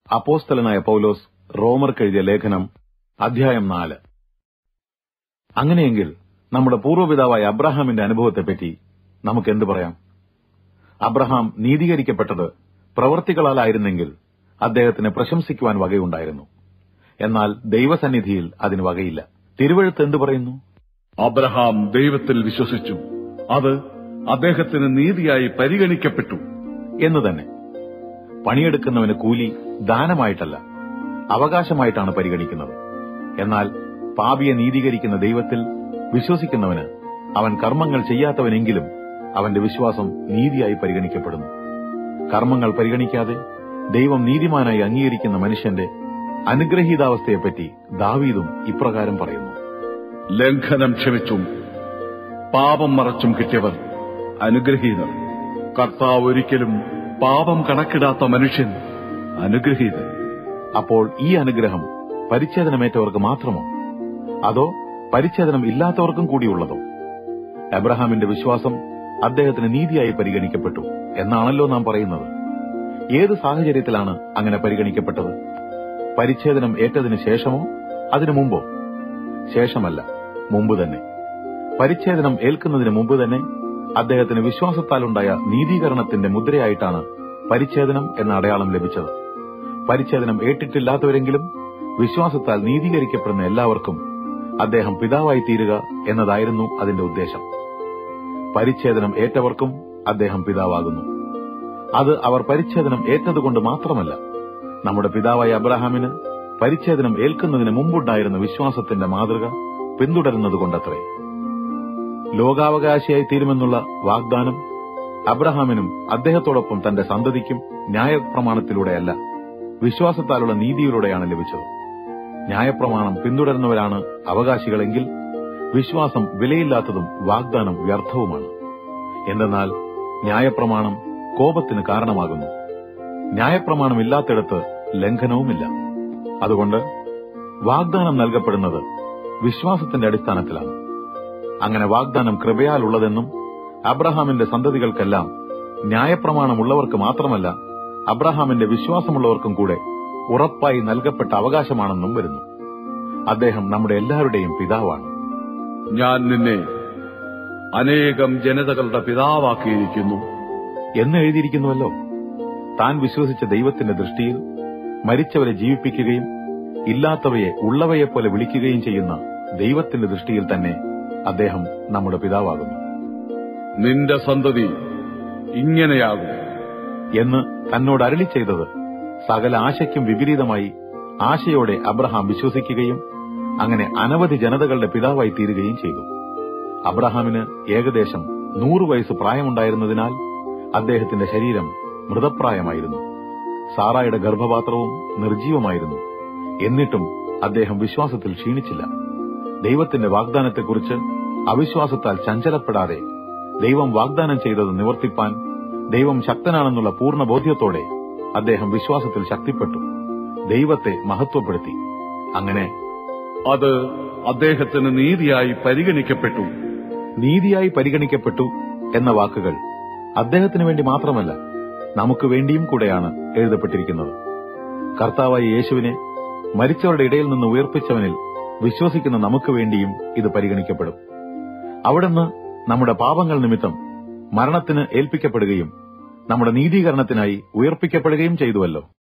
അപ്പോസ്തലനായ പൗലോസ് റോമർക്കെഴുതിയ ലേഖനം അധ്യായം നാല് അങ്ങനെയെങ്കിൽ നമ്മുടെ പൂർവ്വപിതാവായ അബ്രഹാമിന്റെ അനുഭവത്തെപ്പറ്റി നമുക്ക് എന്ത് പറയാം അബ്രഹാം നീതീകരിക്കപ്പെട്ടത് പ്രവൃത്തികളാലായിരുന്നെങ്കിൽ അദ്ദേഹത്തിന് പ്രശംസിക്കുവാൻ വകയുണ്ടായിരുന്നു എന്നാൽ ദൈവസന്നിധിയിൽ അതിന് വകയില്ല തിരുവഴുത്ത് എന്തു പറയുന്നു അബ്രഹാം ദൈവത്തിൽ വിശ്വസിച്ചു അത് അദ്ദേഹത്തിന് നീതിയായി പരിഗണിക്കപ്പെട്ടു എന്ന് തന്നെ പണിയെടുക്കുന്നവന് കൂലി ദാനമായിട്ടല്ല അവകാശമായിട്ടാണ് പരിഗണിക്കുന്നത് എന്നാൽ പാപിയെ നീതീകരിക്കുന്ന ദൈവത്തിൽ വിശ്വസിക്കുന്നവന് അവൻ കർമ്മങ്ങൾ ചെയ്യാത്തവനെങ്കിലും അവന്റെ വിശ്വാസം നീതിയായി പരിഗണിക്കപ്പെടുന്നു കർമ്മങ്ങൾ പരിഗണിക്കാതെ ദൈവം നീതിമാനായി അംഗീകരിക്കുന്ന മനുഷ്യന്റെ അനുഗ്രഹീതാവസ്ഥയെപ്പറ്റി ദാവീദും ഇപ്രകാരം പറയുന്നു ലംഘനം ക്ഷമിച്ചും പാപം മറച്ചും കിട്ടിയവർ അനുഗ്രഹീതർ കർത്താവ് ഒരിക്കലും പാപം കണക്കിടാത്ത മനുഷ്യൻ അനുഗ്രഹീതൻ അപ്പോൾ ഈ അനുഗ്രഹം പരിച്ഛേദനമേറ്റവർക്ക് മാത്രമോ അതോ പരിച്ഛേദനം ഇല്ലാത്തവർക്കും കൂടിയുള്ളതോ അബ്രഹാമിന്റെ വിശ്വാസം അദ്ദേഹത്തിന് നീതിയായി പരിഗണിക്കപ്പെട്ടു എന്നാണല്ലോ നാം പറയുന്നത് ഏത് സാഹചര്യത്തിലാണ് അങ്ങനെ പരിഗണിക്കപ്പെട്ടത് പരിച്ഛേദനം ഏറ്റതിന് ശേഷമോ അതിനു മുമ്പോ ശേഷമല്ല മുമ്പ് തന്നെ പരിച്ഛേദനം ഏൽക്കുന്നതിന് മുമ്പ് തന്നെ അദ്ദേഹത്തിന് വിശ്വാസത്താലുണ്ടായ നീതീകരണത്തിന്റെ മുദ്രയായിട്ടാണ് പരിച്ഛേദനം എന്ന അടയാളം ലഭിച്ചത് പരിച്ഛേദനം ഏറ്റിട്ടില്ലാത്തവരെങ്കിലും വിശ്വാസത്താൽ നീതീകരിക്കപ്പെടുന്ന എല്ലാവർക്കും അദ്ദേഹം പിതാവായി തീരുക എന്നതായിരുന്നു അതിന്റെ ഉദ്ദേശം പരിച്ഛേദനം ഏറ്റവർക്കും അദ്ദേഹം പിതാവാകുന്നു അത് അവർ പരിച്ഛേദനം ഏറ്റതുകൊണ്ട് മാത്രമല്ല നമ്മുടെ പിതാവായ അബ്രഹാമിന് പരിച്ഛേദനം ഏൽക്കുന്നതിന് മുമ്പുണ്ടായിരുന്ന വിശ്വാസത്തിന്റെ മാതൃക പിന്തുടരുന്നതുകൊണ്ടത്രേ ലോകാവകാശിയായി തീരുമെന്നുള്ള വാഗ്ദാനം അബ്രഹാമിനും അദ്ദേഹത്തോടൊപ്പം തന്റെ സന്തതിക്കും ന്യായപ്രമാണത്തിലൂടെയല്ല വിശ്വാസത്താലുള്ള നീതിയിലൂടെയാണ് ലഭിച്ചത് ന്യായപ്രമാണം പിന്തുടരുന്നവരാണ് അവകാശികളെങ്കിൽ വിശ്വാസം വിലയില്ലാത്തതും വാഗ്ദാനം വ്യർത്ഥവുമാണ് എന്തെന്നാൽ ന്യായപ്രമാണം കോപത്തിന് കാരണമാകുന്നു ന്യായപ്രമാണമില്ലാത്തിടത്ത് ലംഘനവുമില്ല അതുകൊണ്ട് വാഗ്ദാനം നൽകപ്പെടുന്നത് വിശ്വാസത്തിന്റെ അടിസ്ഥാനത്തിലാണ് അങ്ങനെ വാഗ്ദാനം കൃപയാലുള്ളതെന്നും അബ്രഹാമിന്റെ സന്തതികൾക്കെല്ലാം ന്യായപ്രമാണമുള്ളവർക്ക് മാത്രമല്ല അബ്രഹാമിന്റെ വിശ്വാസമുള്ളവർക്കും കൂടെ ഉറപ്പായി നൽകപ്പെട്ട അവകാശമാണെന്നും വരുന്നു അദ്ദേഹം നമ്മുടെ എല്ലാവരുടെയും പിതാവാണ് ഞാൻ നിന്നെ അനേകം ജനതകളുടെ പിതാവാക്കിയിരിക്കുന്നു എന്ന് എഴുതിയിരിക്കുന്നുവല്ലോ താൻ വിശ്വസിച്ച ദൈവത്തിന്റെ ദൃഷ്ടിയിൽ മരിച്ചവരെ ജീവിപ്പിക്കുകയും ഇല്ലാത്തവയെ ഉള്ളവയെപ്പോലെ വിളിക്കുകയും ചെയ്യുന്ന ദൈവത്തിന്റെ ദൃഷ്ടിയിൽ തന്നെ അദ്ദേഹം നമ്മുടെ പിതാവാകുന്നു നിന്റെ സന്തതി ഇങ്ങനെയാകും എന്ന് തന്നോട് അരളി ചെയ്തത് സകല ആശയ്ക്കും വിപരീതമായി ആശയോടെ അബ്രഹാം വിശ്വസിക്കുകയും അങ്ങനെ അനവധി ജനതകളുടെ പിതാവായി തീരുകയും ചെയ്തു അബ്രഹാമിന് ഏകദേശം നൂറു വയസ്സ് പ്രായമുണ്ടായിരുന്നതിനാൽ അദ്ദേഹത്തിന്റെ ശരീരം മൃതപ്രായമായിരുന്നു സാറായുടെ ഗർഭപാത്രവും നിർജീവമായിരുന്നു എന്നിട്ടും അദ്ദേഹം വിശ്വാസത്തിൽ ക്ഷീണിച്ചില്ല ദൈവത്തിന്റെ വാഗ്ദാനത്തെക്കുറിച്ച് അവിശ്വാസത്താൽ ചഞ്ചലപ്പെടാതെ ദൈവം വാഗ്ദാനം ചെയ്തത് നിവർത്തിപ്പാൻ ദൈവം ശക്തനാണെന്നുള്ള പൂർണ്ണ ബോധ്യത്തോടെ അദ്ദേഹം വിശ്വാസത്തിൽ ശക്തിപ്പെട്ടു ദൈവത്തെ മഹത്വപ്പെടുത്തി അങ്ങനെ അത് അദ്ദേഹത്തിന് നീതിയായി പരിഗണിക്കപ്പെട്ടു നീതിയായി പരിഗണിക്കപ്പെട്ടു എന്ന വാക്കുകൾ അദ്ദേഹത്തിന് വേണ്ടി മാത്രമല്ല നമുക്ക് വേണ്ടിയും കൂടെയാണ് എഴുതപ്പെട്ടിരിക്കുന്നത് കർത്താവായ യേശുവിനെ മരിച്ചവരുടെ ഇടയിൽ നിന്ന് ഉയർപ്പിച്ചവനിൽ വിശ്വസിക്കുന്ന നമുക്ക് വേണ്ടിയും ഇത് പരിഗണിക്കപ്പെടും അവിടുന്ന് നമ്മുടെ പാപങ്ങൾ നിമിത്തം മരണത്തിന് ഏൽപ്പിക്കപ്പെടുകയും നമ്മുടെ നീതീകരണത്തിനായി ഉയർപ്പിക്കപ്പെടുകയും ചെയ്തുവല്ലോ